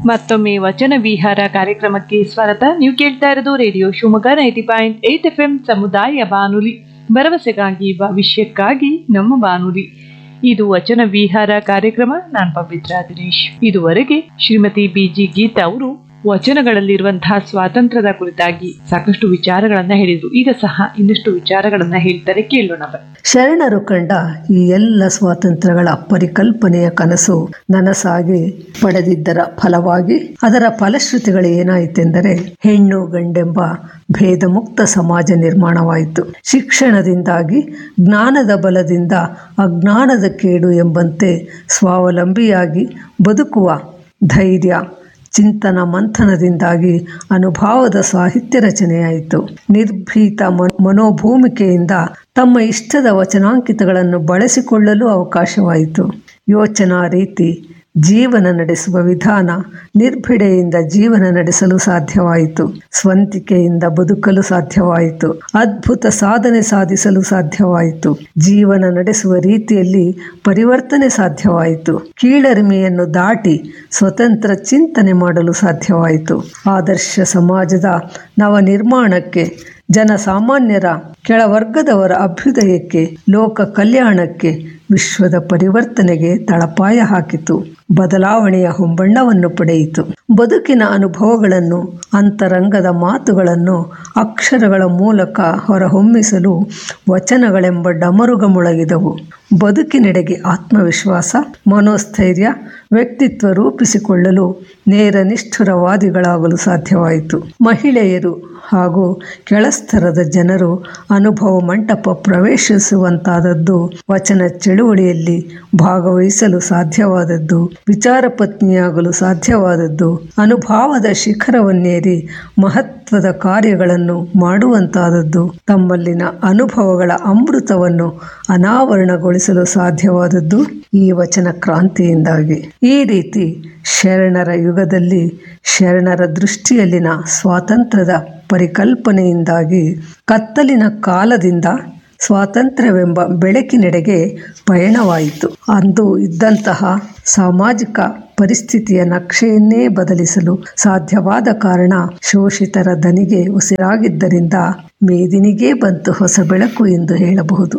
ಮತ್ತೊಮ್ಮೆ ವಚನ ವಿಹಾರ ಕಾರ್ಯಕ್ರಮಕ್ಕೆ ಸ್ವಾಗತ ನೀವು ಕೇಳ್ತಾ ಇರೋದು radio Shivamogga ninety point eight F M ಸಮುದಾಯ ಬಾನುಲಿ ಭರವಸೆಗಾಗಿ ಭವಿಷ್ಯಕ್ಕಾಗಿ ನಮ್ಮ ಬಾನುಲಿ ಇದು ವಚನ ವಿಹಾರ ಕಾರ್ಯಕ್ರಮ ನಾನ್ ಪವಿತ್ರ ದಿನೇಶ್ ಇದುವರೆಗೆ ಶ್ರೀಮತಿ ಬಿಜಿ ಗೀತಾ ಅವರು ವಚನಗಳಲ್ಲಿರುವಂತಹ ಸ್ವಾತಂತ್ರ್ಯದ ಕುರಿತಾಗಿ ಸಾಕಷ್ಟು ವಿಚಾರಗಳನ್ನ ಹೇಳಿದ್ರು ಈಗ ಸಹ ಇನ್ನಷ್ಟು ವಿಚಾರಗಳನ್ನ ಹೇಳ್ತಾರೆ ಕೇಳೋಣ ಬನ್ನಿ. ಶರಣರು ಕಂಡ ಈ ಎಲ್ಲ ಸ್ವಾತಂತ್ರ್ಯಗಳ ಪರಿಕಲ್ಪನೆಯ ಕನಸು ನನಸಾಗಿ ಪಡೆದಿದ್ದರ ಫಲವಾಗಿ ಅದರ ಫಲಶ್ರುತಿಗಳು ಏನಾಯಿತೆಂದರೆ ಹೆಣ್ಣು ಗಂಡೆಂಬ ಭೇದ ಮುಕ್ತ ಸಮಾಜ ನಿರ್ಮಾಣವಾಯಿತು ಶಿಕ್ಷಣದಿಂದಾಗಿ ಜ್ಞಾನದ ಬಲದಿಂದ ಅಜ್ಞಾನದ ಕೇಡು ಎಂಬಂತೆ ಸ್ವಾವಲಂಬಿಯಾಗಿ ಬದುಕುವ ಧೈರ್ಯ ಚಿಂತನ ಮಂಥನದಿಂದಾಗಿ ಅನುಭವದ ಸಾಹಿತ್ಯ ರಚನೆಯಾಯಿತು ನಿರ್ಭೀತ ಮ- ಮನೋಭೂಮಿಕೆಯಿಂದ ತಮ್ಮ ಇಷ್ಟದ ವಚನಾಂಕಿತಗಳನ್ನು ಬಳಸಿಕೊಳ್ಳಲು ಅವಕಾಶವಾಯಿತು ಯೋಚನಾ ರೀತಿ ಜೀವನ ನಡೆಸುವ ವಿಧಾನ ನಿರ್ಭಿಡೆಯಿಂದ ಜೀವನ ನಡೆಸಲು ಸಾಧ್ಯವಾಯಿತು ಸ್ವಂತಿಕೆಯಿಂದ ಬದುಕಲು ಸಾಧ್ಯವಾಯಿತು ಅದ್ಭುತ ಸಾಧನೆ ಸಾಧಿಸಲು ಸಾಧ್ಯವಾಯಿತು ಜೀವನ ನಡೆಸುವ ರೀತಿಯಲ್ಲಿ ಪರಿವರ್ತನೆ ಸಾಧ್ಯವಾಯಿತು ಕೀಳರಿಮೆಯನ್ನು ದಾಟಿ ಸ್ವತಂತ್ರ ಚಿಂತನೆ ಮಾಡಲು ಸಾಧ್ಯವಾಯಿತು ಆದರ್ಶ ಸಮಾಜದ ನವ ನಿರ್ಮಾಣಕ್ಕೆ ಜನಸಾಮಾನ್ಯರ ಕೆಳವರ್ಗದವರ ಅಭ್ಯುದಯಕ್ಕೆ ಲೋಕ ಕಲ್ಯಾಣಕ್ಕೆ ವಿಶ್ವದ ಪರಿವರ್ತನೆಗೆ ತಳಪಾಯ ಹಾಕಿತು ಬದಲಾವಣೆಯ ಹೊಂಬಣ್ಣವನ್ನು ಪಡೆಯಿತು ಬದುಕಿನ ಅನುಭವಗಳನ್ನು ಅಂತರಂಗದ ಮಾತುಗಳನ್ನು ಅಕ್ಷರಗಳ ಮೂಲಕ ಹೊರಹೊಮ್ಮಿಸಲು ವಚನಗಳೆಂಬ ಡಮರುಗ ಮೊಳಗಿದವು ಬದುಕಿನೆಡೆಗೆ ಆತ್ಮವಿಶ್ವಾಸ ಮನೋಸ್ಥೈರ್ಯ ವ್ಯಕ್ತಿತ್ವ ರೂಪಿಸಿಕೊಳ್ಳಲು ನೇರ ನಿಷ್ಠುರವಾದಿಗಳಾಗಲು ಸಾಧ್ಯವಾಯಿತು ಮಹಿಳೆಯರು ಹಾಗೂ ಕೆಳಸ್ತರದ ಜನರು ಅನುಭವ ಮಂಟಪ ಪ್ರವೇಶಿಸುವಂತಾದದ್ದು ವಚನ ಚಳುವಳಿಯಲ್ಲಿ ಭಾಗವಹಿಸಲು ಸಾಧ್ಯವಾದದ್ದು ವಿಚಾರ ಪತ್ನಿಯಾಗಲು ಸಾಧ್ಯವಾದದ್ದು ಅನುಭವದ ಶಿಖರವನ್ನೇರಿ ಮಹತ್ವದ ಕಾರ್ಯಗಳನ್ನು ಮಾಡುವಂತಾದದ್ದು ತಮ್ಮಲ್ಲಿನ ಅನುಭವಗಳ ಅಮೃತವನ್ನು ಅನಾವರಣಗೊಳಿಸಲು ಸಾಧ್ಯವಾದದ್ದು ಈ ವಚನ ಕ್ರಾಂತಿಯಿಂದಾಗಿ ಈ ರೀತಿ ಶರಣರ ಯುಗದಲ್ಲಿ ಶರಣರ ದೃಷ್ಟಿಯಲ್ಲಿನ ಸ್ವಾತಂತ್ರ್ಯದ ಪರಿಕಲ್ಪನೆಯಿಂದಾಗಿ ಕತ್ತಲಿನ ಕಾಲದಿಂದ ಸ್ವಾತಂತ್ರ್ಯವೆಂಬ ಬೆಳಕಿನೆಡೆಗೆ ಪಯಣವಾಯಿತು ಅಂದು ಇದ್ದಂತಹ ಸಾಮಾಜಿಕ ಪರಿಸ್ಥಿತಿಯ ನಕ್ಷೆಯನ್ನೇ ಬದಲಿಸಲು ಸಾಧ್ಯವಾದ ಕಾರಣ ಶೋಷಿತರ ದನಿಗೆ ಉಸಿರಾಗಿದ್ದರಿಂದ ಮೇದಿನಿಗೇ ಬಂತು ಹೊಸ ಬೆಳಕು ಎಂದು ಹೇಳಬಹುದು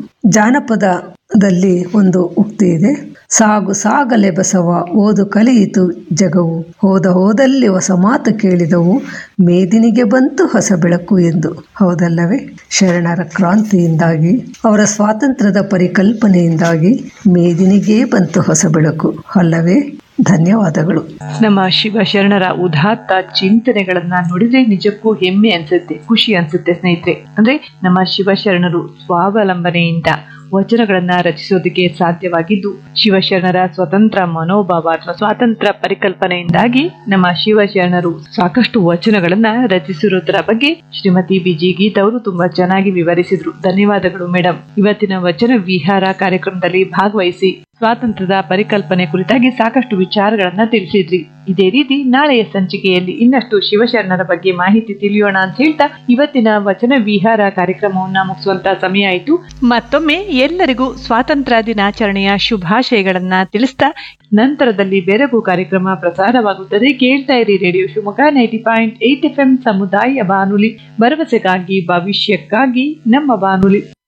ಜಾನಪದದಲ್ಲಿ ಒಂದು ಉಕ್ತಿ ಇದೆ ಸಾಗು ಸಾಗಲೆ ಬಸವ ಓದು ಕಲಿಯಿತು ಜಗವು ಹೋದ ಹೋದಲ್ಲಿ ಹೊಸ ಮಾತು ಕೇಳಿದವು ಮೇದಿನಿಗೆ ಬಂತು ಹೊಸ ಬೆಳಕು ಎಂದು ಹೌದಲ್ಲವೇ ಶರಣರ ಕ್ರಾಂತಿಯಿಂದಾಗಿ ಅವರ ಸ್ವಾತಂತ್ರ್ಯದ ಪರಿಕಲ್ಪನೆಯಿಂದಾಗಿ ಮೇದಿನಿಗೇ ಬಂತು ಹೊಸ ಬೆಳಕು ಅಲ್ಲವೇ ಧನ್ಯವಾದಗಳು ನಮ್ಮ ಶಿವಶರಣರ ಉದಾತ್ತ ಚಿಂತನೆಗಳನ್ನ ನೋಡಿದ್ರೆ ನಿಜಕ್ಕೂ ಹೆಮ್ಮೆ ಅನ್ಸುತ್ತೆ ಖುಷಿ ಅನ್ಸುತ್ತೆ ಸ್ನೇಹಿತರೆ ಅಂದ್ರೆ ನಮ್ಮ ಶಿವಶರಣರು ಸ್ವಾವಲಂಬನೆಯಿಂದ ವಚನಗಳನ್ನ ರಚಿಸೋದಕ್ಕೆ ಸಾಧ್ಯವಾಗಿದ್ದು ಶಿವಶರಣರ ಸ್ವತಂತ್ರ ಮನೋಭಾವ ಅಥವಾ ಸ್ವಾತಂತ್ರ್ಯ ಪರಿಕಲ್ಪನೆಯಿಂದಾಗಿ ನಮ್ಮ ಶಿವಶರಣರು ಸಾಕಷ್ಟು ವಚನಗಳನ್ನ ರಚಿಸಿರೋದರ ಬಗ್ಗೆ ಶ್ರೀಮತಿ ಬಿಜಿ ಗೀತ್ ಅವರು ತುಂಬಾ ಚೆನ್ನಾಗಿ ವಿವರಿಸಿದ್ರು ಧನ್ಯವಾದಗಳು ಮೇಡಮ್ ಇವತ್ತಿನ ವಚನ ವಿಹಾರ ಕಾರ್ಯಕ್ರಮದಲ್ಲಿ ಭಾಗವಹಿಸಿ ಸ್ವಾತಂತ್ರ್ಯದ ಪರಿಕಲ್ಪನೆ ಕುರಿತಾಗಿ ಸಾಕಷ್ಟು ವಿಚಾರಗಳನ್ನ ತಿಳಿಸಿದ್ರಿ ಇದೇ ರೀತಿ ನಾಳೆಯ ಸಂಚಿಕೆಯಲ್ಲಿ ಇನ್ನಷ್ಟು ಶಿವಶರಣರ ಬಗ್ಗೆ ಮಾಹಿತಿ ತಿಳಿಯೋಣ ಅಂತ ಹೇಳ್ತಾ ಇವತ್ತಿನ ವಚನ ವಿಹಾರ ಕಾರ್ಯಕ್ರಮವನ್ನ ಮುಗಿಸುವಂತ ಸಮಯ ಆಯಿತು ಮತ್ತೊಮ್ಮೆ ಎಲ್ಲರಿಗೂ ಸ್ವಾತಂತ್ರ್ಯ ದಿನಾಚರಣೆಯ ಶುಭಾಶಯಗಳನ್ನ ತಿಳಿಸ್ತಾ ನಂತರದಲ್ಲಿ ಬೆರಗು ಕಾರ್ಯಕ್ರಮ ಪ್ರಸಾರವಾಗುತ್ತದೆ ಕೇಳ್ತಾ ಇರಿ radio Shivamogga ninety point eight F M ಸಮುದಾಯ ಬಾನುಲಿ ಭರವಸೆಗಾಗಿ ಭವಿಷ್ಯಕ್ಕಾಗಿ ನಮ್ಮ ಬಾನುಲಿ